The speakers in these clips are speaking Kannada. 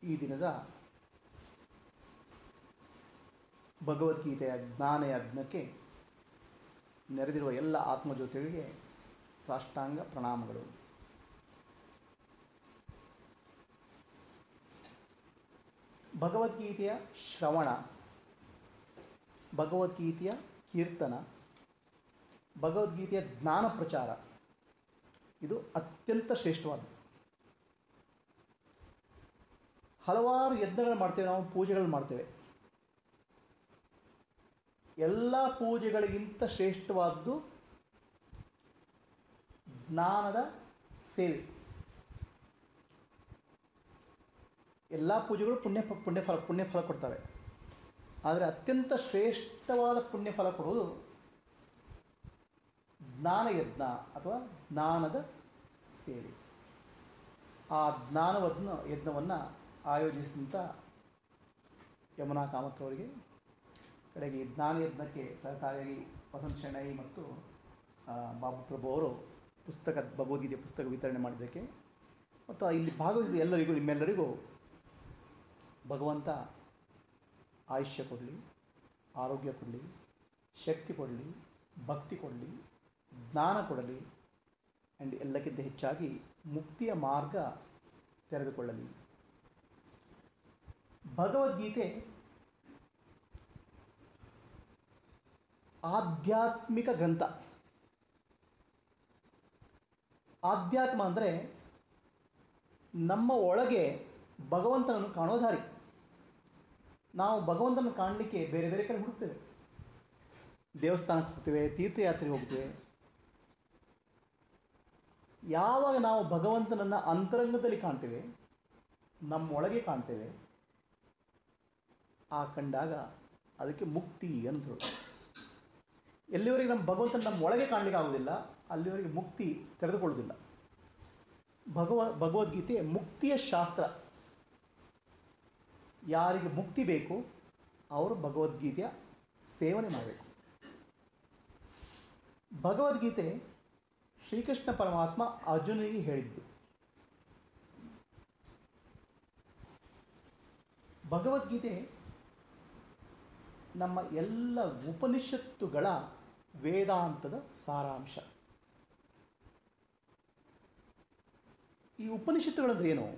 ಈ ದಿನದ ಭಗವದ್ಗೀತೆಯ ಜ್ಞಾನ ಯಜ್ಞಕ್ಕೆ ನೆರೆದಿರುವ ಎಲ್ಲ ಆತ್ಮಜ್ಯೋತಿಗಳಿಗೆ ಸಾಷ್ಟಾಂಗ ಪ್ರಣಾಮಗಳು ಭಗವದ್ಗೀತೆಯ ಶ್ರವಣ ಭಗವದ್ಗೀತೆಯ ಕೀರ್ತನ ಭಗವದ್ಗೀತೆಯ ಜ್ಞಾನ ಪ್ರಚಾರ ಇದು ಅತ್ಯಂತ ಶ್ರೇಷ್ಠವಾದ್ದು ಹಲವಾರು ಯಜ್ಞಗಳು ಮಾಡ್ತೇವೆ ನಾವು ಪೂಜೆಗಳು ಮಾಡ್ತೇವೆ ಎಲ್ಲ ಪೂಜೆಗಳಿಗಿಂತ ಶ್ರೇಷ್ಠವಾದ್ದು ಜ್ಞಾನದ ಸೇವೆ ಎಲ್ಲ ಪೂಜೆಗಳು ಪುಣ್ಯ ಪುಣ್ಯ ಫಲ ಪುಣ್ಯ ಫಲ ಕೊಡ್ತವೆ ಆದರೆ ಅತ್ಯಂತ ಶ್ರೇಷ್ಠವಾದ ಪುಣ್ಯ ಫಲ ಕೊಡುವುದು ಜ್ಞಾನಯಜ್ಞ ಅಥವಾ ಜ್ಞಾನದ ಸೇವೆ ಆ ಜ್ಞಾನವನ್ನು ಯಜ್ಞವನ್ನು ಆಯೋಜಿಸಿದಂಥ ಯಮುನಾ ಕಾಮತ್ರವರಿಗೆ ಕಡೆಗೆ ಜ್ಞಾನ ಯಜ್ಞಕ್ಕೆ ಸಹಕಾರಿಯಾಗಿ ವಸಂತ ಶೆಣೈ ಮತ್ತು ಆ, ಬಾಬು ಪ್ರಭು ಅವರು ಪುಸ್ತಕ ಭಗವದ್ಗೀತೆ ಪುಸ್ತಕ ವಿತರಣೆ ಮಾಡಿದ್ದಕ್ಕೆ ಮತ್ತು ಇಲ್ಲಿ ಭಾಗವಹಿಸಿದ ಎಲ್ಲರಿಗೂ ನಿಮ್ಮೆಲ್ಲರಿಗೂ ಭಗವಂತ ಆಯುಷ್ಯ ಕೊಡಲಿ ಆರೋಗ್ಯ ಕೊಡಲಿ ಶಕ್ತಿ ಕೊಡಲಿ ಭಕ್ತಿ ಕೊಡಲಿ ಜ್ಞಾನ ಕೊಡಲಿ ಆ್ಯಂಡ್ ಎಲ್ಲಕ್ಕಿಂತ ಹೆಚ್ಚಾಗಿ ಮುಕ್ತಿಯ ಮಾರ್ಗ ತೆರೆದುಕೊಳ್ಳಲಿ ಭಗವದ್ಗೀತೆ ಆಧ್ಯಾತ್ಮಿಕ ಗ್ರಂಥ ಆಧ್ಯಾತ್ಮ ಅಂದರೆ ನಮ್ಮ ಒಳಗೆ ಭಗವಂತನನ್ನು ಕಾಣೋ ದಾರಿ ನಾವು ಭಗವಂತನ ಕಾಣಲಿಕ್ಕೆ ಬೇರೆ ಬೇರೆ ಕಡೆ ಹುಡುಕ್ತೇವೆ ದೇವಸ್ಥಾನಕ್ಕೆ ಹೋಗ್ತೇವೆ ತೀರ್ಥಯಾತ್ರೆಗೆ ಹೋಗ್ತೇವೆ ಯಾವಾಗ ನಾವು ಭಗವಂತನನ್ನು ಅಂತರಂಗದಲ್ಲಿ ಕಾಣ್ತೇವೆ ನಮ್ಮೊಳಗೆ ಕಾಣ್ತೇವೆ ಆ ಕಂಡಾಗ ಅದಕ್ಕೆ ಮುಕ್ತಿ ಅಂತ ಹೇಳೋದು ಎಲ್ಲಿವರೆಗೆ ನಮ್ಮ ಭಗವಂತನ ನಮ್ಮ ಒಳಗೆ ಕಾಣಲಿಕ್ಕೆ ಆಗೋದಿಲ್ಲ ಅಲ್ಲಿವರೆಗೆ ಮುಕ್ತಿ ತೆರೆದುಕೊಳ್ಳೋದಿಲ್ಲ ಭಗವ ಭಗವದ್ಗೀತೆ ಮುಕ್ತಿಯ ಶಾಸ್ತ್ರ ಯಾರಿಗೆ ಮುಕ್ತಿ ಬೇಕು ಅವರು ಭಗವದ್ಗೀತೆಯ ಸೇವನೆ ಮಾಡಬೇಕು ಭಗವದ್ಗೀತೆ ಶ್ರೀಕೃಷ್ಣ ಪರಮಾತ್ಮ ಅರ್ಜುನಿಗೆ ಹೇಳಿದ್ದು ಭಗವದ್ಗೀತೆ ನಮ್ಮ ಎಲ್ಲ ಉಪನಿಷತ್ತುಗಳ ವೇದಾಂತದ ಸಾರಾಂಶ ಈ ಉಪನಿಷತ್ತುಗಳಂದ್ರೆ ಏನು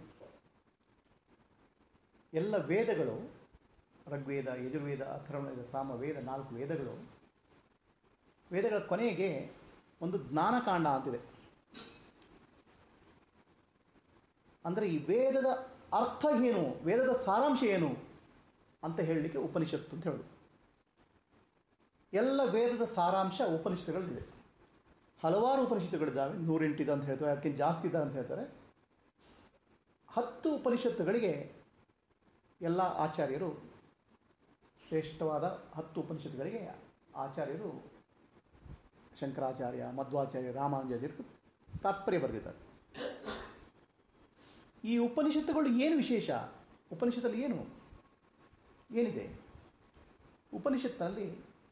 ಎಲ್ಲ ವೇದಗಳು ಋಗ್ವೇದ ಯಜುರ್ವೇದ ಅಥರ್ವವೇದ ಸಾಮವೇದ ನಾಲ್ಕು ವೇದಗಳು ವೇದಗಳ ಕೊನೆಗೆ ಒಂದು ಜ್ಞಾನಕಾಂಡ ಅಂತಿದೆ ಅಂದರೆ ಈ ವೇದದ ಅರ್ಥ ಏನು ವೇದದ ಸಾರಾಂಶ ಏನು ಅಂತ ಹೇಳಲಿಕ್ಕೆ ಉಪನಿಷತ್ತು ಅಂತ ಹೇಳೋದು ಎಲ್ಲ ವೇದದ ಸಾರಾಂಶ ಉಪನಿಷತ್ತುಗಳಿದೆ ಹಲವಾರು ಉಪನಿಷತ್ತುಗಳಿದ್ದಾವೆ ನೂರೆಂಟಿದೆ ಅಂತ ಹೇಳ್ತಾರೆ ಅದಕ್ಕಿಂತ ಜಾಸ್ತಿ ಇದೆ ಅಂತ ಹೇಳ್ತಾರೆ ಹತ್ತು ಉಪನಿಷತ್ತುಗಳಿಗೆ ಎಲ್ಲ ಆಚಾರ್ಯರು ಶ್ರೇಷ್ಠವಾದ ಹತ್ತು ಉಪನಿಷತ್ತುಗಳಿಗೆ ಆಚಾರ್ಯರು ಶಂಕರಾಚಾರ್ಯ ಮಧ್ವಾಚಾರ್ಯ ರಾಮಾನುಜಾಚಾರ್ಯರು ತಾತ್ಪರ್ಯ ಬರೆದಿದ್ದಾರೆ ಈ ಉಪನಿಷತ್ತುಗಳು ಏನು ವಿಶೇಷ ಉಪನಿಷತ್ತಲ್ಲಿ ಏನು ಏನಿದೆ ಉಪನಿಷತ್ತಿನಲ್ಲಿ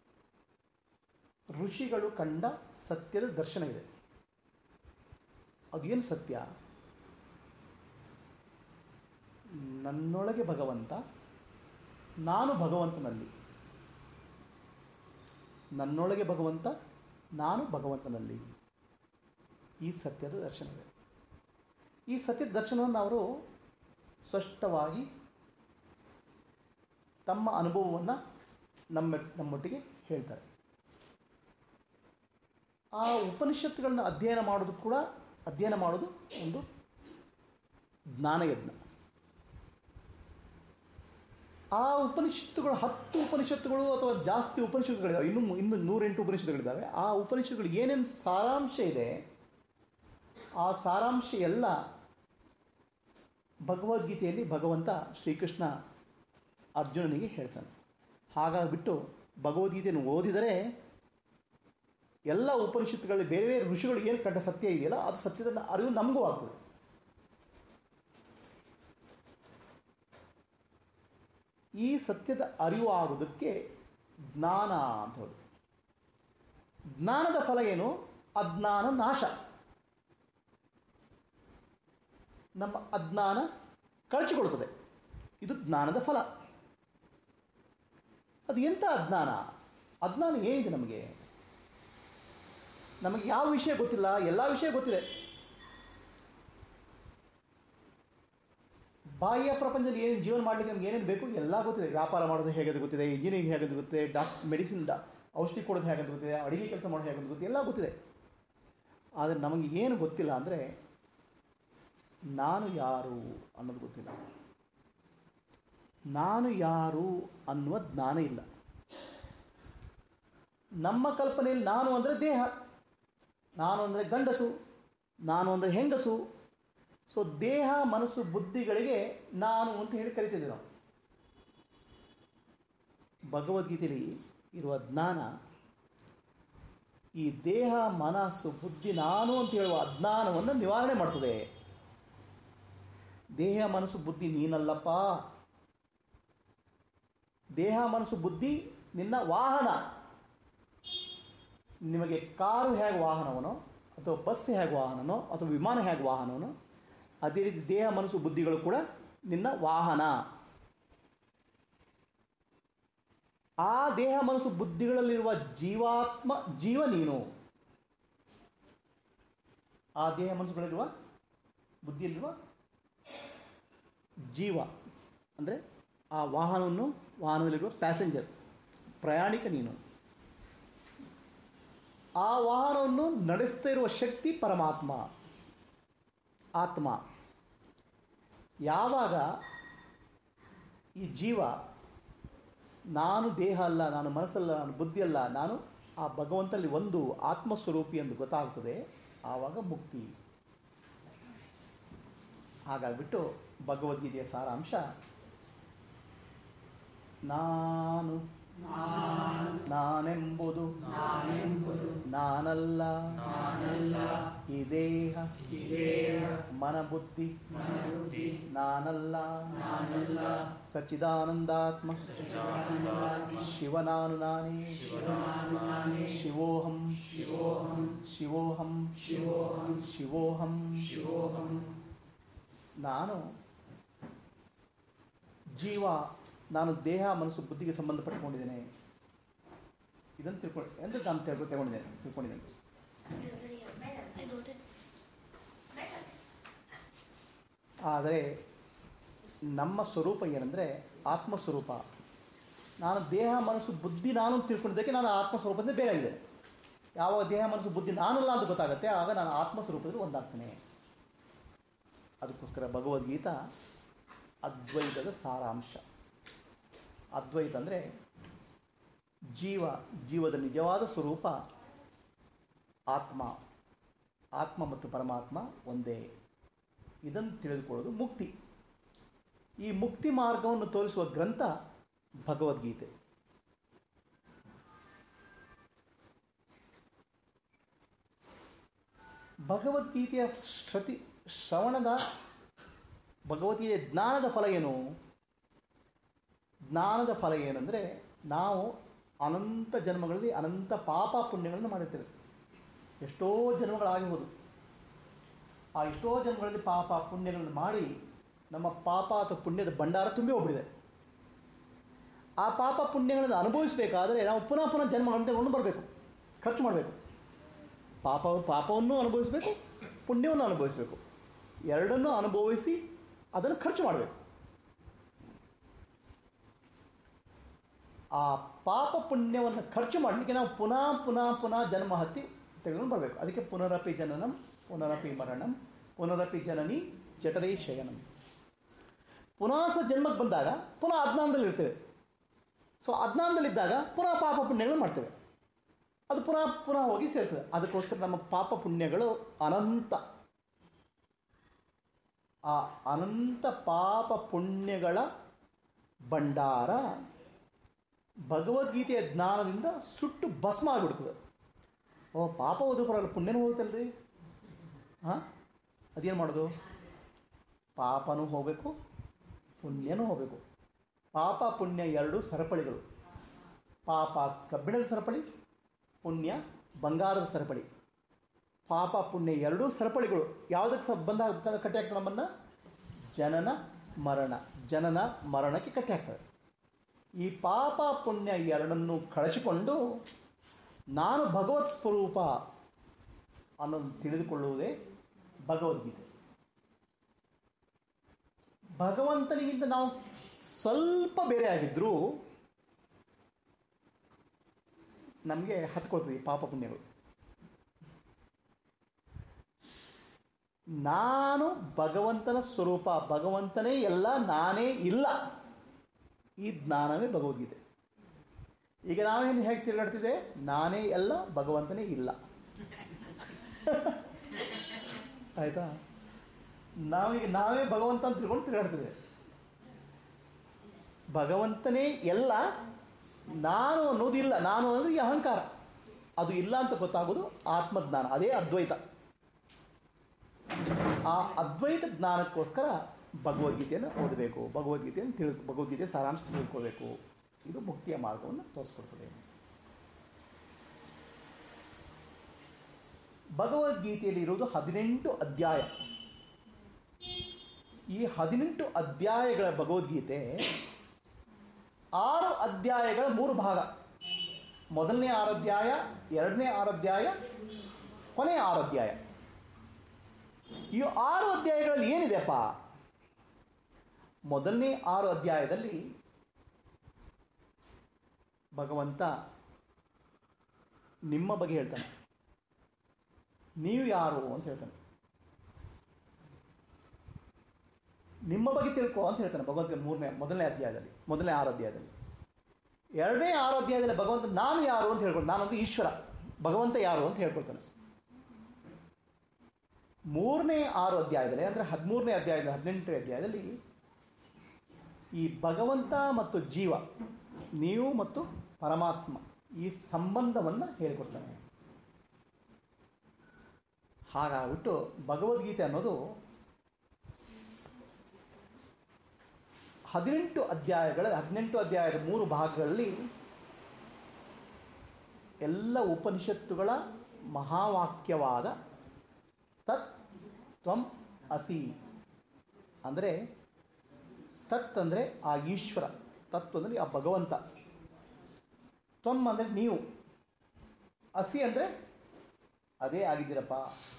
ಋಷಿಗಳು ಕಂಡ ಸತ್ಯದ ದರ್ಶನ ಇದೆ ಅದೇನು ಸತ್ಯ ನನ್ನೊಳಗೆ ಭಗವಂತ ನಾನು ಭಗವಂತನಲ್ಲಿ ನನ್ನೊಳಗೆ ಭಗವಂತ ನಾನು ಭಗವಂತನಲ್ಲಿ ಈ ಸತ್ಯದ ದರ್ಶನ ಇದೆ ಈ ಸತ್ಯದ ದರ್ಶನವನ್ನು ಅವರು ಸ್ಪಷ್ಟವಾಗಿ ತಮ್ಮ ಅನುಭವವನ್ನು ನಮ್ಮ ನಮ್ಮೊಟ್ಟಿಗೆ ಹೇಳ್ತಾರೆ ಆ ಉಪನಿಷತ್ತುಗಳನ್ನ ಅಧ್ಯಯನ ಮಾಡೋದು ಕೂಡ ಅಧ್ಯಯನ ಮಾಡೋದು ಒಂದು ಜ್ಞಾನಯಜ್ಞ ಆ ಉಪನಿಷತ್ತುಗಳು ಹತ್ತು ಉಪನಿಷತ್ತುಗಳು ಅಥವಾ ಜಾಸ್ತಿ ಉಪನಿಷತ್ತುಗಳಿದ್ದಾವೆ ಇನ್ನೂ ಇನ್ನು ನೂರೆಂಟು ಉಪನಿಷತ್ತುಗಳಿದ್ದಾವೆ ಆ ಉಪನಿಷತ್ತುಗಳು ಏನೇನು ಸಾರಾಂಶ ಇದೆ ಆ ಸಾರಾಂಶ ಎಲ್ಲ ಭಗವದ್ಗೀತೆಯಲ್ಲಿ ಭಗವಂತ ಶ್ರೀಕೃಷ್ಣ ಅರ್ಜುನನಿಗೆ ಹೇಳ್ತಾನೆ ಹಾಗಾಗಿಬಿಟ್ಟು ಭಗವದ್ಗೀತೆಯನ್ನು ಓದಿದರೆ ಎಲ್ಲ ಉಪನಿಷತ್ತುಗಳಲ್ಲಿ ಬೇರೆ ಬೇರೆ ಋಷಿಗಳು ಏನು ಕಂಡ ಸತ್ಯ ಇದೆಯಲ್ಲ ಅದು ಸತ್ಯದ ಅರಿವು ನಮಗೂ ಆಗ್ತದೆ ಈ ಸತ್ಯದ ಅರಿವು ಆಗುವುದಕ್ಕೆ ಜ್ಞಾನ ಅಂತ ಹೇಳೋದು ಜ್ಞಾನದ ಫಲ ಏನು ಅಜ್ಞಾನ ನಾಶ ನಮ್ಮ ಅಜ್ಞಾನ ಕಳಚಿಕೊಳ್ಳುತ್ತದೆ ಇದು ಜ್ಞಾನದ ಫಲ ಅದು ಎಂಥ ಅಜ್ಞಾನ ಅಜ್ಞಾನ ಏನಿದೆ ನಮಗೆ ನಮಗೆ ಯಾವ ವಿಷಯ ಗೊತ್ತಿಲ್ಲ ಎಲ್ಲ ವಿಷಯ ಗೊತ್ತಿದೆ ಬಾಹ್ಯ ಪ್ರಪಂಚದಲ್ಲಿ ಏನು ಜೀವನ ಮಾಡಲಿಕ್ಕೆ ನಮ್ಗೆ ಏನೇನು ಬೇಕು ಎಲ್ಲ ಗೊತ್ತಿದೆ ವ್ಯಾಪಾರ ಮಾಡೋದು ಹೇಗೆ ಅಂತ ಗೊತ್ತಿದೆ ಇಂಜಿನಿಯರಿಂಗ್ ಹೇಗೆ ಅಂತ ಗೊತ್ತಿದೆ ಡಾಕ್ ಮೆಡಿಸಿನ್ ಔಷಧಿ ಕೊಡೋದು ಹೇಗೆ ಅಂತ ಗೊತ್ತಿದೆ ಅಡುಗೆ ಕೆಲಸ ಮಾಡೋದು ಹೇಗೆ ಅಂತ ಗೊತ್ತಿದೆ ಎಲ್ಲ ಗೊತ್ತಿದೆ ಆದರೆ ನಮಗೆ ಏನು ಗೊತ್ತಿಲ್ಲ ಅಂದರೆ ನಾನು ಯಾರು ಅನ್ನೋದು ಗೊತ್ತಿಲ್ಲ ನಾನು ಯಾರು ಅನ್ನುವ ಜ್ಞಾನ ಇಲ್ಲ ನಮ್ಮ ಕಲ್ಪನೆಯಲ್ಲಿ ನಾನು ಅಂದರೆ ದೇಹ ನಾನು ಅಂದರೆ ಗಂಡಸು ನಾನು ಅಂದರೆ ಹೆಂಗಸು ಸೊ ದೇಹ ಮನಸ್ಸು ಬುದ್ಧಿಗಳಿಗೆ ನಾನು ಅಂತ ಹೇಳಿ ಕರಿತಿದ್ದೇವೆ ನಾವು ಭಗವದ್ಗೀತೆಯಲ್ಲಿ ಇರುವ ಜ್ಞಾನ ಈ ದೇಹ ಮನಸ್ಸು ಬುದ್ಧಿ ನಾನು ಅಂತ ಹೇಳುವ ಅಜ್ಞಾನವನ್ನು ನಿವಾರಣೆ ಮಾಡ್ತದೆ ದೇಹ ಮನಸ್ಸು ಬುದ್ಧಿ ನೀನಲ್ಲಪ್ಪ ದೇಹ ಮನಸ್ಸು ಬುದ್ಧಿ ನಿನ್ನ ವಾಹನ ನಿಮಗೆ ಕಾರು ಹೇಗೆ ವಾಹನವನೋ ಅಥವಾ ಬಸ್ ಹೇಗೆ ವಾಹನನೋ ಅಥವಾ ವಿಮಾನ ಹೇಗೆ ವಾಹನವನೋ ಅದೇ ರೀತಿ ದೇಹ ಮನಸ್ಸು ಬುದ್ಧಿಗಳು ಕೂಡ ನಿನ್ನ ವಾಹನ ಆ ದೇಹ ಮನಸ್ಸು ಬುದ್ಧಿಗಳಲ್ಲಿರುವ ಜೀವಾತ್ಮ ಜೀವ ನೀನು ಆ ದೇಹ ಮನಸ್ಸುಗಳಲ್ಲಿರುವ ಬುದ್ಧಿಯಲ್ಲಿರುವ ಜೀವ ಅಂದರೆ ಆ ವಾಹನವನ್ನು ವಾಹನದಲ್ಲಿರುವ ಪ್ಯಾಸೆಂಜರ್ ಪ್ರಯಾಣಿಕ ನೀನು ಆ ವಾಹನವನ್ನು ನಡೆಸ್ತಾ ಇರುವ ಶಕ್ತಿ ಪರಮಾತ್ಮ ಆತ್ಮ ಯಾವಾಗ ಈ ಜೀವ ನಾನು ದೇಹ ಅಲ್ಲ ನಾನು ಮನಸ್ಸಲ್ಲ ನಾನು ಬುದ್ಧಿ ಅಲ್ಲ ನಾನು ಆ ಭಗವಂತನಲ್ಲಿ ಒಂದು ಆತ್ಮಸ್ವರೂಪಿ ಎಂದು ಗೊತ್ತಾಗ್ತದೆ ಆವಾಗ ಮುಕ್ತಿ ಹಾಗಾಗ್ಬಿಟ್ಟು ಭಗವದ್ಗೀತೆಯ ಸಾರಾಂಶ ನಾನು ನಾನೆಂಬುದು ನಾನಲ್ಲ ಈ ದೇಹ ಮನಬುದ್ಧಿ ನಾನಲ್ಲ ಸಚ್ಚಿದಾನಂದಾತ್ಮ ಶಿವನಾನು ನಾನೇ ಶಿವೋಹಂ ಶಿವೋಹಂ ಶಿವೋಹಂ ನಾನು ಜೀವ ನಾನು ದೇಹ ಮನಸ್ಸು ಬುದ್ಧಿಗೆ ಸಂಬಂಧಪಟ್ಟುಕೊಂಡಿದ್ದೇನೆ ಇದನ್ನು ತಿಳ್ಕೊಂಡು ಎಂದು ನಾನು ತಿಳ್ಕೊ ತಗೊಂಡಿದ್ದೇನೆ ತಿಳ್ಕೊಂಡಿದ್ದೇನೆ ಆದರೆ ನಮ್ಮ ಸ್ವರೂಪ ಏನಂದರೆ ಆತ್ಮಸ್ವರೂಪ ನಾನು ದೇಹ ಮನಸ್ಸು ಬುದ್ಧಿ ನಾನು ಅಂತ ತಿಳ್ಕೊಂಡಿದ್ದಕ್ಕೆ ನಾನು ಆತ್ಮಸ್ವರೂಪದಿಂದ ಬೇರೆ ಆಗಿದೆ ಯಾವಾಗ ದೇಹ ಮನಸ್ಸು ಬುದ್ಧಿ ನಾನಲ್ಲ ಅಂತ ಗೊತ್ತಾಗುತ್ತೆ ಆಗ ನಾನು ಆತ್ಮಸ್ವರೂಪದಲ್ಲಿ ಒಂದಾಗ್ತೇನೆ ಅದಕ್ಕೋಸ್ಕರ ಭಗವದ್ಗೀತಾ ಅದ್ವೈತದ ಸಾರಾಂಶ ಅದ್ವೈತ ಅಂದರೆ ಜೀವ ಜೀವದ ನಿಜವಾದ ಸ್ವರೂಪ ಆತ್ಮ ಆತ್ಮ ಮತ್ತು ಪರಮಾತ್ಮ ಒಂದೇ ಇದನ್ನು ತಿಳಿದುಕೊಳ್ಳೋದು ಮುಕ್ತಿ ಈ ಮುಕ್ತಿ ಮಾರ್ಗವನ್ನು ತೋರಿಸುವ ಗ್ರಂಥ ಭಗವದ್ಗೀತೆ ಭಗವದ್ಗೀತೆಯ ಶ್ರತಿ ಶ್ರವಣದ ಭಗವದ್ಗೀತೆಯ ಜ್ಞಾನದ ಫಲ ಏನು ಜ್ಞಾನದ ಫಲ ಏನಂದರೆ ನಾವು ಅನಂತ ಜನ್ಮಗಳಲ್ಲಿ ಅನಂತ ಪಾಪ ಪುಣ್ಯಗಳನ್ನು ಮಾಡಿರ್ತೇವೆ ಎಷ್ಟೋ ಜನ್ಮಗಳಾಗಿ ಹೋದು ಆ ಎಷ್ಟೋ ಜನ್ಮಗಳಲ್ಲಿ ಪಾಪ ಪುಣ್ಯಗಳನ್ನು ಮಾಡಿ ನಮ್ಮ ಪಾಪ ಅಥವಾ ಪುಣ್ಯದ ಭಂಡಾರ ತುಂಬಿ ಹೋಗ್ಬಿಟ್ಟಿದೆ ಆ ಪಾಪ ಪುಣ್ಯಗಳನ್ನು ಅನುಭವಿಸಬೇಕಾದರೆ ನಾವು ಪುನಃ ಪುನಃ ಜನ್ಮಗಳನ್ನು ತಗೊಂಡು ಬರಬೇಕು ಖರ್ಚು ಮಾಡಬೇಕು ಪಾಪ ಪಾಪವನ್ನು ಅನುಭವಿಸಬೇಕು ಪುಣ್ಯವನ್ನು ಅನುಭವಿಸಬೇಕು ಎರಡನ್ನೂ ಅನುಭವಿಸಿ ಅದನ್ನು ಖರ್ಚು ಮಾಡಬೇಕು ಆ ಪಾಪ ಪುಣ್ಯವನ್ನು ಖರ್ಚು ಮಾಡಲಿಕ್ಕೆ ನಾವು ಪುನಃ ಪುನಃ ಪುನಃ ಜನ್ಮ ಹತ್ತಿ ತೆಗೆದುಕೊಂಡು ಬರಬೇಕು ಅದಕ್ಕೆ ಪುನರಪಿ ಜನನಂ ಪುನರಪಿ ಮರಣಂ ಪುನರಪಿ ಜನನಿ ಜಠರೈ ಶಯನಂ ಪುನಃ ಸ ಜನ್ಮಕ್ಕೆ ಬಂದಾಗ ಪುನಃ ಅಜ್ಞಾನದಲ್ಲಿ ಇರ್ತೇವೆ ಸೊ ಅಜ್ಞಾನದಲ್ಲಿದ್ದಾಗ ಪುನಃ ಪಾಪ ಪುಣ್ಯಗಳು ಮಾಡ್ತೇವೆ ಅದು ಪುನಃ ಪುನಃ ಹೋಗಿ ಸೇರ್ತದೆ ಅದಕ್ಕೋಸ್ಕರ ನಮ್ಮ ಪಾಪ ಪುಣ್ಯಗಳು ಅನಂತ ಆ ಅನಂತ ಪಾಪ ಪುಣ್ಯಗಳ ಭಂಡಾರ ಭಗವದ್ಗೀತೆಯ ಜ್ಞಾನದಿಂದ ಸುಟ್ಟು ಭಸ್ಮ ಆಗಿಬಿಡ್ತದೆ ಓ ಪಾಪ ಹೋದ್ರೂ ಪರವಾಗಿಲ್ಲ ಪುಣ್ಯನೂ ಹೋಗುತ್ತಲ್ರಿ ಹಾಂ ಅದೇನು ಮಾಡೋದು ಪಾಪನೂ ಹೋಗಬೇಕು ಪುಣ್ಯನೂ ಹೋಗಬೇಕು ಪಾಪ ಪುಣ್ಯ ಎರಡು ಸರಪಳಿಗಳು ಪಾಪ ಕಬ್ಬಿಣದ ಸರಪಳಿ ಪುಣ್ಯ ಬಂಗಾರದ ಸರಪಳಿ ಪಾಪ ಪುಣ್ಯ ಎರಡೂ ಸರಪಳಿಗಳು ಯಾವುದಕ್ಕೆ ಸ ಬಂದ ಕಟ್ಟಿ ಹಾಕ್ತಾರೆ ನಮ್ಮನ್ನು ಜನನ ಮರಣ ಜನನ ಮರಣಕ್ಕೆ ಕಟ್ಟಿ ಹಾಕ್ತವೆ ಈ ಪಾಪ ಪುಣ್ಯ ಎರಡನ್ನು ಕಳಚಿಕೊಂಡು ನಾನು ಭಗವತ್ ಸ್ವರೂಪ ಅನ್ನೋದನ್ನು ತಿಳಿದುಕೊಳ್ಳುವುದೇ ಭಗವದ್ಗೀತೆ ಭಗವಂತನಿಗಿಂತ ನಾವು ಸ್ವಲ್ಪ ಬೇರೆ ಆಗಿದ್ದರೂ ನಮಗೆ ಹತ್ಕೊಳ್ತದೆ ಈ ಪಾಪ ಪುಣ್ಯಗಳು ನಾನು ಭಗವಂತನ ಸ್ವರೂಪ ಭಗವಂತನೇ ಎಲ್ಲ ನಾನೇ ಇಲ್ಲ ಈ ಜ್ಞಾನವೇ ಭಗವದ್ಗೀತೆ ಈಗ ನಾವೇನು ಹೇಗೆ ತಿರುಗಾಡ್ತಿದೆ ನಾನೇ ಎಲ್ಲ ಭಗವಂತನೇ ಇಲ್ಲ ಆಯ್ತಾ ನಾವೀಗ ನಾವೇ ಭಗವಂತ ಅಂತ ತಿಳ್ಕೊಂಡು ತಿರುಗಾಡ್ತಿದೆ ಭಗವಂತನೇ ಎಲ್ಲ ನಾನು ಅನ್ನೋದಿಲ್ಲ ನಾನು ಅನ್ನೋದು ಈ ಅಹಂಕಾರ ಅದು ಇಲ್ಲ ಅಂತ ಗೊತ್ತಾಗೋದು ಆತ್ಮಜ್ಞಾನ ಅದೇ ಅದ್ವೈತ ಆ ಅದ್ವೈತ ಜ್ಞಾನಕ್ಕೋಸ್ಕರ ಭಗವದ್ಗೀತೆಯನ್ನು ಓದಬೇಕು ಭಗವದ್ಗೀತೆಯನ್ನು ತಿಳಿ ಭಗವದ್ಗೀತೆ ಸಾರಾಂಶ ತಿಳ್ಕೊಳ್ಬೇಕು ಇದು ಮುಕ್ತಿಯ ಮಾರ್ಗವನ್ನು ತೋರಿಸ್ಕೊಡ್ತದೆ ಭಗವದ್ಗೀತೆಯಲ್ಲಿ ಇರುವುದು ಹದಿನೆಂಟು ಅಧ್ಯಾಯ ಈ ಹದಿನೆಂಟು ಅಧ್ಯಾಯಗಳ ಭಗವದ್ಗೀತೆ ಆರು ಅಧ್ಯಾಯಗಳ ಮೂರು ಭಾಗ ಮೊದಲನೇ ಆರು ಅಧ್ಯಾಯ ಎರಡನೇ ಆರು ಅಧ್ಯಾಯ ಕೊನೆಯ ಆರು ಅಧ್ಯಾಯ ಈ ಆರು ಅಧ್ಯಾಯಗಳಲ್ಲಿ ಏನಿದೆಪ್ಪ ಮೊದಲನೇ ಆರು ಅಧ್ಯಾಯದಲ್ಲಿ ಭಗವಂತ ನಿಮ್ಮ ಬಗ್ಗೆ ಹೇಳ್ತಾನೆ ನೀವು ಯಾರು ಅಂತ ಹೇಳ್ತಾನೆ ನಿಮ್ಮ ಬಗ್ಗೆ ತಿಳ್ಕೊ ಅಂತ ಹೇಳ್ತಾನೆ ಭಗವಂತ ಮೂರನೇ ಮೊದಲನೇ ಅಧ್ಯಾಯದಲ್ಲಿ ಮೊದಲನೇ ಆರು ಅಧ್ಯಾಯದಲ್ಲಿ ಎರಡನೇ ಆರು ಅಧ್ಯಾಯದಲ್ಲಿ ಭಗವಂತ ನಾನು ಯಾರು ಅಂತ ಹೇಳ್ಕೊಂಡು ನಾನಂತೂ ಈಶ್ವರ ಭಗವಂತ ಯಾರು ಅಂತ ಹೇಳ್ಕೊಳ್ತಾನೆ ಮೂರನೇ ಆರು ಅಧ್ಯಾಯದಲ್ಲಿ ಅಂದರೆ ಹದಿಮೂರನೇ ಅಧ್ಯಾಯದ ಹದಿನೆಂಟನೇ ಅಧ್ಯಾಯದಲ್ಲಿ ಈ ಭಗವಂತ ಮತ್ತು ಜೀವ ನೀವು ಮತ್ತು ಪರಮಾತ್ಮ ಈ ಸಂಬಂಧವನ್ನು ಹೇಳಿಕೊಡ್ತಾನೆ ಹಾಗಾಗ್ಬಿಟ್ಟು ಭಗವದ್ಗೀತೆ ಅನ್ನೋದು ಹದಿನೆಂಟು ಅಧ್ಯಾಯಗಳ ಹದಿನೆಂಟು ಅಧ್ಯಾಯದ ಮೂರು ಭಾಗಗಳಲ್ಲಿ ಎಲ್ಲ ಉಪನಿಷತ್ತುಗಳ ಮಹಾವಾಕ್ಯವಾದ ತತ್ ತ್ವಂ ಅಸಿ ಅಂದರೆ ತತ್ ಅಂದರೆ ಆ ಈಶ್ವರ ತತ್ ಅಂದರೆ ಆ ಭಗವಂತ ತ್ವಂ ಅಂದರೆ ನೀವು ಅಸಿ ಅಂದರೆ ಅದೇ ಆಗಿದ್ದೀರಪ್ಪ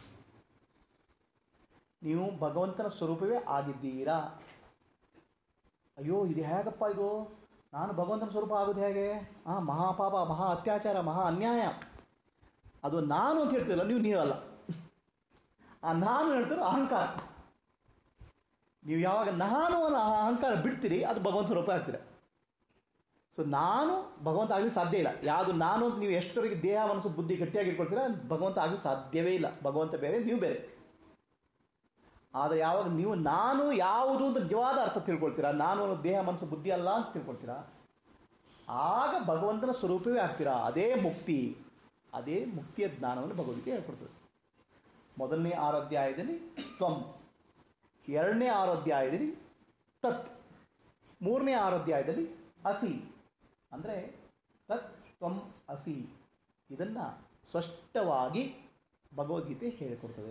ನೀವು ಭಗವಂತನ ಸ್ವರೂಪವೇ ಆಗಿದ್ದೀರಾ ಅಯ್ಯೋ ಇದು ಹೇಗಪ್ಪ ಇದು ನಾನು ಭಗವಂತನ ಸ್ವರೂಪ ಆಗೋದು ಹೇಗೆ ಆ ಮಹಾಪಾಪ ಮಹಾ ಅತ್ಯಾಚಾರ ಮಹಾ ಅನ್ಯಾಯ ಅದು ನಾನು ಅಂತ ಹೇಳ್ತಿರಲ್ಲ ನೀವು ನೀವಲ್ಲ ಆ ನಾನು ಹೇಳ್ತಾರೆ ಅಹಂಕಾರ ನೀವು ಯಾವಾಗ ನಾನು ಅನ್ನೋ ಆ ಅಹಂಕಾರ ಬಿಡ್ತೀರಿ ಅದು ಭಗವಂತ ಸ್ವರೂಪ ಆಗ್ತೀರ ಸೊ ನಾನು ಭಗವಂತ ಆಗಲಿ ಸಾಧ್ಯ ಇಲ್ಲ ಯಾವುದು ನಾನು ಅಂತ ನೀವು ಎಷ್ಟರವರೆಗೆ ದೇಹ ಮನಸ್ಸು ಬುದ್ಧಿ ಗಟ್ಟಿಯಾಗಿ ಇಟ್ಕೊಳ್ತೀರ ಭಗವಂತ ಆಗಲಿ ಸಾಧ್ಯವೇ ಇಲ್ಲ ಭಗವಂತ ಬೇರೆ ನೀವು ಬೇರೆ ಆದರೆ ಯಾವಾಗ ನೀವು ನಾನು ಯಾವುದು ಅಂತ ನಿಜವಾದ ಅರ್ಥ ತಿಳ್ಕೊಳ್ತೀರಾ ನಾನು ಅನ್ನೋ ದೇಹ ಮನಸ್ಸು ಬುದ್ಧಿ ಅಲ್ಲ ಅಂತ ತಿಳ್ಕೊಳ್ತೀರಾ ಆಗ ಭಗವಂತನ ಸ್ವರೂಪವೇ ಆಗ್ತೀರಾ ಅದೇ ಮುಕ್ತಿ ಅದೇ ಮುಕ್ತಿಯ ಜ್ಞಾನವನ್ನು ಭಗವದ್ಗೀತೆ ಹೇಳ್ಕೊಡ್ತದೆ ಮೊದಲನೇ ಆರು ಅಧ್ಯಾಯದಲ್ಲಿ ತ್ವಂ ಎರಡನೇ ಆರು ಅಧ್ಯಾಯದಲ್ಲಿ ತತ್ ಮೂರನೇ ಆರು ಅಧ್ಯಾಯದಲ್ಲಿ ಅಸಿ ಅಂದರೆ ತತ್ ತ್ವಂ ಅಸಿ ಇದನ್ನು ಸ್ಪಷ್ಟವಾಗಿ ಭಗವದ್ಗೀತೆ ಹೇಳಿಕೊಡ್ತದೆ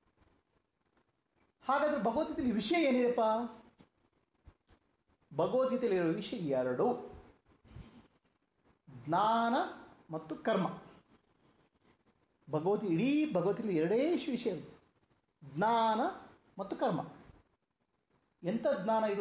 ಹಾಗಾದರೆ ಭಗವದ್ಗೀತೆಯಲ್ಲಿ ವಿಷಯ ಏನಿದೆಪ್ಪ ಭಗವದ್ಗೀತೆಯಲ್ಲಿರೋ ವಿಷಯ ಎರಡು ಜ್ಞಾನ ಮತ್ತು ಕರ್ಮ ಭಗವತಿ ಇಡೀ ಭಗವತಿಯಲ್ಲಿ ಎರಡೇ ವಿಷಯ ಇದೆ. ಜ್ಞಾನ ಮತ್ತು ಕರ್ಮ ಎಂಥ ಜ್ಞಾನ ಇದು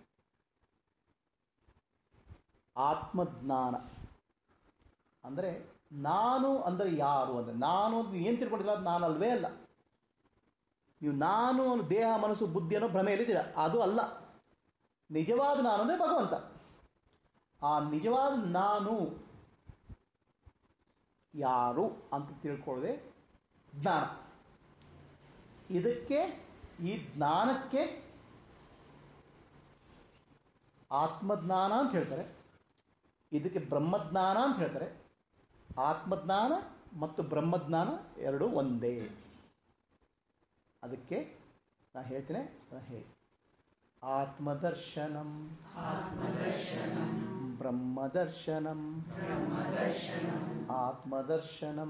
ಆತ್ಮಜ್ಞಾನ ಅಂದರೆ ನಾನು ಅಂದರೆ ಯಾರು ಅಂದರೆ ನಾನು ಅಂತ ಏನು ತಿಳ್ಕೊಂಡಿಲ್ಲ ಅದು ನಾನು ಅಲ್ವೇ ಅಲ್ಲ ನೀವು ನಾನು ಅನ್ನೋ ದೇಹ ಮನಸ್ಸು ಬುದ್ಧಿ ಅನ್ನೋ ಭ್ರಮೆಯಲ್ಲಿದ್ದೀರ ಅದು ಅಲ್ಲ ನಿಜವಾದ ನಾನು ಅಂದರೆ ಭಗವಂತ ಆ ನಿಜವಾದ ನಾನು ಯಾರು ಅಂತ ತಿಳ್ಕೊಳ್ಳದೆ ಜ್ಞಾನ ಇದಕ್ಕೆ ಈ ಜ್ಞಾನಕ್ಕೆ ಆತ್ಮಜ್ಞಾನ ಅಂತ ಹೇಳ್ತಾರೆ ಇದಕ್ಕೆ ಬ್ರಹ್ಮಜ್ಞಾನ ಅಂತ ಹೇಳ್ತಾರೆ ಆತ್ಮಜ್ಞಾನ ಮತ್ತು ಬ್ರಹ್ಮಜ್ಞಾನ ಎರಡು ಒಂದೇ ಅದಕ್ಕೆ ನಾನು ಹೇಳ್ತೇನೆ ಅದನ್ನ ಹೇಳಿ ಆತ್ಮದರ್ಶನಂ ಬ್ರಹ್ಮದರ್ಶನಂ ಆತ್ಮದರ್ಶನಂ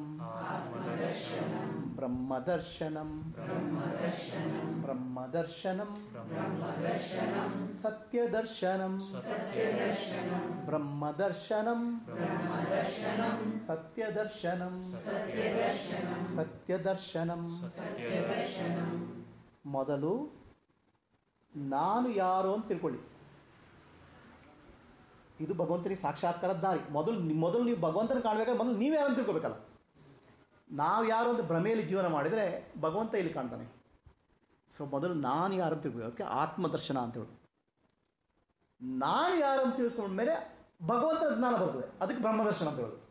ಬ್ರಹ್ಮದರ್ಶನಂ ಬ್ರಹ್ಮದರ್ಶನಂ ಸತ್ಯದರ್ಶನಂ ಬ್ರಹ್ಮದರ್ಶನಂ ಸತ್ಯದರ್ಶನಂ ಸತ್ಯದರ್ಶನಂ ಮೊದಲು ನಾನು ಯಾರು ಅಂತ ತಿಳ್ಕೊಳ್ಳಿ ಇದು ಭಗವಂತನಿಗೆ ಸಾಕ್ಷಾತ್ಕಾರದ ದಾರಿ ಮೊದಲು ಮೊದಲು ನೀವು ಭಗವಂತನ ಕಾಣಬೇಕಾದ್ರೆ ಮೊದಲು ನೀವು ಯಾರು ಅಂತ ತಿಳ್ಕೊಬೇಕಲ್ಲ ನಾವು ಯಾರು ಅಂತ ಭ್ರಮೆಯಲ್ಲಿ ಜೀವನ ಮಾಡಿದರೆ ಭಗವಂತ ಇಲ್ಲಿ ಕಾಣ್ತಾನೆ ಸೊ ಮೊದಲು ನಾನು ಯಾರು ಅಂತ ತಿಳ್ಕೊಬೇಕು ಅದಕ್ಕೆ ಆತ್ಮದರ್ಶನ ಅಂತ ಹೇಳೋದು ನಾನು ಯಾರು ಅಂತ ತಿಳ್ಕೊಂಡ್ಮೇಲೆ ಭಗವಂತನ ಜ್ಞಾನ ಬರ್ತದೆ ಅದಕ್ಕೆ ಬ್ರಹ್ಮದರ್ಶನ ಅಂತ ಹೇಳೋದು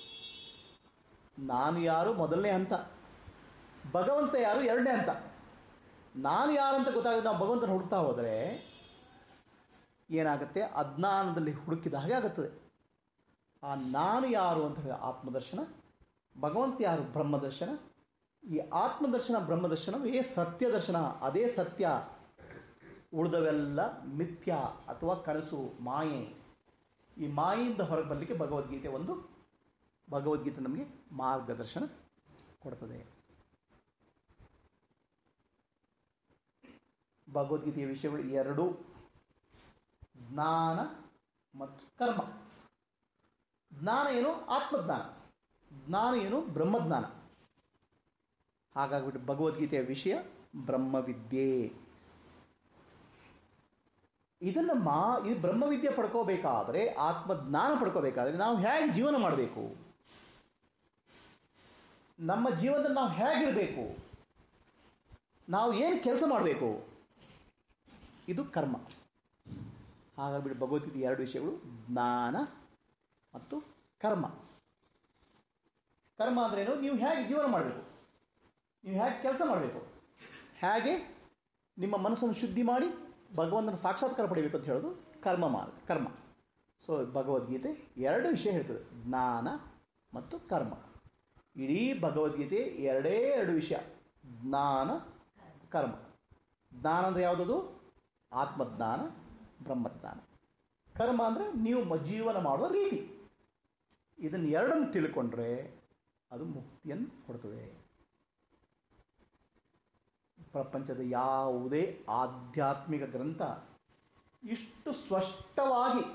ನಾನು ಯಾರು ಮೊದಲನೇ ಹಂತ ಭಗವಂತ ಯಾರು ಎರಡನೇ ಹಂತ ನಾನು ಯಾರು ಅಂತ ಗೊತ್ತಾಗುತ್ತೆ ನಾವು ಭಗವಂತನ ಹುಡುಕ್ತಾ ಹೋದರೆ ಏನಾಗುತ್ತೆ ಅಜ್ಞಾನದಲ್ಲಿ ಹುಡುಕಿದ ಹಾಗೆ ಆಗುತ್ತದೆ ಆ ನಾನು ಯಾರು ಅಂತ ಹೇಳಿದ ಆತ್ಮದರ್ಶನ ಭಗವಂತ ಯಾರು ಬ್ರಹ್ಮದರ್ಶನ ಈ ಆತ್ಮದರ್ಶನ ಬ್ರಹ್ಮದರ್ಶನವೇ ಸತ್ಯದರ್ಶನ ಅದೇ ಸತ್ಯ ಉಳಿದವೆಲ್ಲ ಮಿಥ್ಯ ಅಥವಾ ಕನಸು ಮಾಯೆ ಈ ಮಾಯೆಯಿಂದ ಹೊರಗೆ ಬರಲಿಕ್ಕೆ ಭಗವದ್ಗೀತೆ ಒಂದು ಭಗವದ್ಗೀತೆ ನಮಗೆ ಮಾರ್ಗದರ್ಶನ ಕೊಡ್ತದೆ ಭಗವದ್ಗೀತೆಯ ವಿಷಯಗಳು ಎರಡು ಜ್ಞಾನ ಮತ್ತು ಕರ್ಮ ಜ್ಞಾನ ಏನು ಆತ್ಮಜ್ಞಾನ ಜ್ಞಾನ ಏನು ಬ್ರಹ್ಮಜ್ಞಾನ ಹಾಗಾಗ್ಬಿಟ್ಟು ಭಗವದ್ಗೀತೆಯ ವಿಷಯ ಬ್ರಹ್ಮವಿದ್ಯೆ ಇದನ್ನು ಮಾ ಈ ಬ್ರಹ್ಮವಿದ್ಯೆ ಪಡ್ಕೋಬೇಕಾದ್ರೆ ಆತ್ಮಜ್ಞಾನ ಪಡ್ಕೋಬೇಕಾದ್ರೆ ನಾವು ಹೇಗೆ ಜೀವನ ಮಾಡಬೇಕು ನಮ್ಮ ಜೀವನದಲ್ಲಿ ನಾವು ಹೇಗಿರಬೇಕು ನಾವು ಏನು ಕೆಲಸ ಮಾಡಬೇಕು ಇದು ಕರ್ಮ ಹಾಗಾಗ್ಬಿಟ್ಟು ಭಗವದ್ಗೀತೆ ಎರಡು ವಿಷಯಗಳು ಜ್ಞಾನ ಮತ್ತು ಕರ್ಮ ಕರ್ಮ ಅಂದ್ರೇನು ನೀವು ಹೇಗೆ ಜೀವನ ಮಾಡಬೇಕು ನೀವು ಹೇಗೆ ಕೆಲಸ ಮಾಡಬೇಕು ಹೇಗೆ ನಿಮ್ಮ ಮನಸ್ಸನ್ನು ಶುದ್ಧಿ ಮಾಡಿ ಭಗವಂತನ ಸಾಕ್ಷಾತ್ಕಾರ ಪಡಿಬೇಕು ಅಂತ ಹೇಳೋದು ಕರ್ಮ ಮಾರ್ಗ ಕರ್ಮ ಸೊ ಭಗವದ್ಗೀತೆ ಎರಡು ವಿಷಯ ಹೇಳ್ತದೆ ಜ್ಞಾನ ಮತ್ತು ಕರ್ಮ ಇಡೀ ಭಗವದ್ಗೀತೆ ಎರಡೇ ಎರಡು ವಿಷಯ ಜ್ಞಾನ ಕರ್ಮ ಜ್ಞಾನ ಅಂದರೆ ಯಾವುದದು ಆತ್ಮಜ್ಞಾನ ಬ್ರಹ್ಮಜ್ಞಾನ ಕರ್ಮ ಅಂದರೆ ನೀವು ಮ- ಜೀವನ ಮಾಡುವ ರೀತಿ ಇದನ್ನು ಎರಡನ್ನು ತಿಳ್ಕೊಂಡ್ರೆ ಅದು ಮುಕ್ತಿಯನ್ನು ಕೊಡ್ತದೆ ಪ್ರಪಂಚದ ಯಾವುದೇ ಆಧ್ಯಾತ್ಮಿಕ ಗ್ರಂಥ ಇಷ್ಟು ಸ್ಪಷ್ಟವಾಗಿ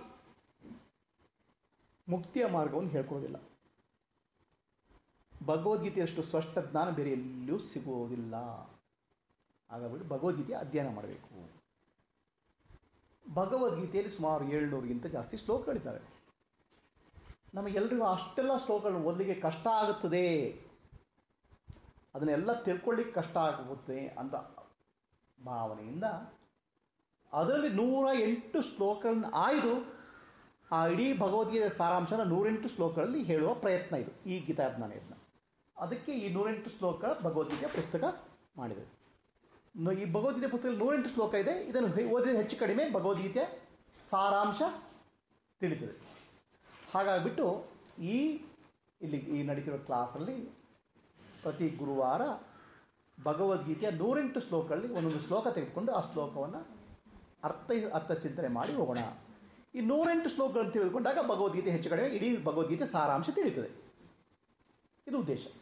ಮುಕ್ತಿಯ ಮಾರ್ಗವನ್ನು ಹೇಳ್ಕೊಡೋದಿಲ್ಲ ಭಗವದ್ಗೀತೆಯಷ್ಟು ಸ್ಪಷ್ಟ ಜ್ಞಾನ ಬೇರೆ ಎಲ್ಲೂ ಸಿಗುವುದಿಲ್ಲ ಹಾಗಾಗ್ಬಿಟ್ಟು ಭಗವದ್ಗೀತೆ ಅಧ್ಯಯನ ಮಾಡಬೇಕು ಭಗವದ್ಗೀತೆಯಲ್ಲಿ ಸುಮಾರು ಏಳ್ನೂರಿಗಿಂತ ಜಾಸ್ತಿ ಶ್ಲೋಕಗಳಿದ್ದಾವೆ ನಮಗೆಲ್ಲರಿಗೂ ಅಷ್ಟೆಲ್ಲ ಶ್ಲೋಕಗಳು ಓದಲಿಕ್ಕೆ ಕಷ್ಟ ಆಗುತ್ತದೆ ಅದನ್ನೆಲ್ಲ ತಿಳ್ಕೊಳ್ಳಿಕ್ಕೆ ಕಷ್ಟ ಆಗುತ್ತೆ ಅಂತ ಭಾವನೆಯಿಂದ ಅದರಲ್ಲಿ ನೂರ ಎಂಟು ಶ್ಲೋಕಗಳನ್ನು ಆಯ್ದು ಆ ಇಡೀ ಭಗವದ್ಗೀತೆ ಸಾರಾಂಶನ ನೂರೆಂಟು ಶ್ಲೋಕಗಳಲ್ಲಿ ಹೇಳುವ ಪ್ರಯತ್ನ ಇದು ಈ ಗೀತಾಜ್ಞಾನ ಯತ್ನ ಅದಕ್ಕೆ ಈ ನೂರೆಂಟು ಶ್ಲೋಕಗಳ ಭಗವದ್ಗೀತೆಯ ಪುಸ್ತಕ ಮಾಡಿದೆ ನು- ಈ ಭಗವದ್ಗೀತೆ ಪುಸ್ತಕದಲ್ಲಿ ನೂರೆಂಟು ಶ್ಲೋಕ ಇದೆ ಇದನ್ನು ಹೆ- ಓದಿದರೆ ಹೆಚ್ಚು ಕಡಿಮೆ ಭಗವದ್ಗೀತೆ ಸಾರಾಂಶ ತಿಳಿತದೆ ಹಾಗಾಗಿಬಿಟ್ಟು ಈ ಇಲ್ಲಿ ಈ ನಡೀತಿರೋ ಕ್ಲಾಸಲ್ಲಿ ಪ್ರತಿ ಗುರುವಾರ ಭಗವದ್ಗೀತೆಯ ನೂರೆಂಟು ಶ್ಲೋಕಗಳಲ್ಲಿ ಒಂದೊಂದು ಶ್ಲೋಕ ತೆಗೆದುಕೊಂಡು ಆ ಶ್ಲೋಕವನ್ನು ಅರ್ಥ ಅರ್ಥ ಚಿಂತನೆ ಮಾಡಿ ಹೋಗೋಣ ಈ ನೂರೆಂಟು ಶ್ಲೋಕಗಳನ್ನು ತಿಳಿದುಕೊಂಡಾಗ ಭಗವದ್ಗೀತೆ ಹೆಚ್ಚು ಕಡಿಮೆ ಇಡೀ ಭಗವದ್ಗೀತೆ ಸಾರಾಂಶ ತಿಳಿತದೆ ಇದು ಉದ್ದೇಶ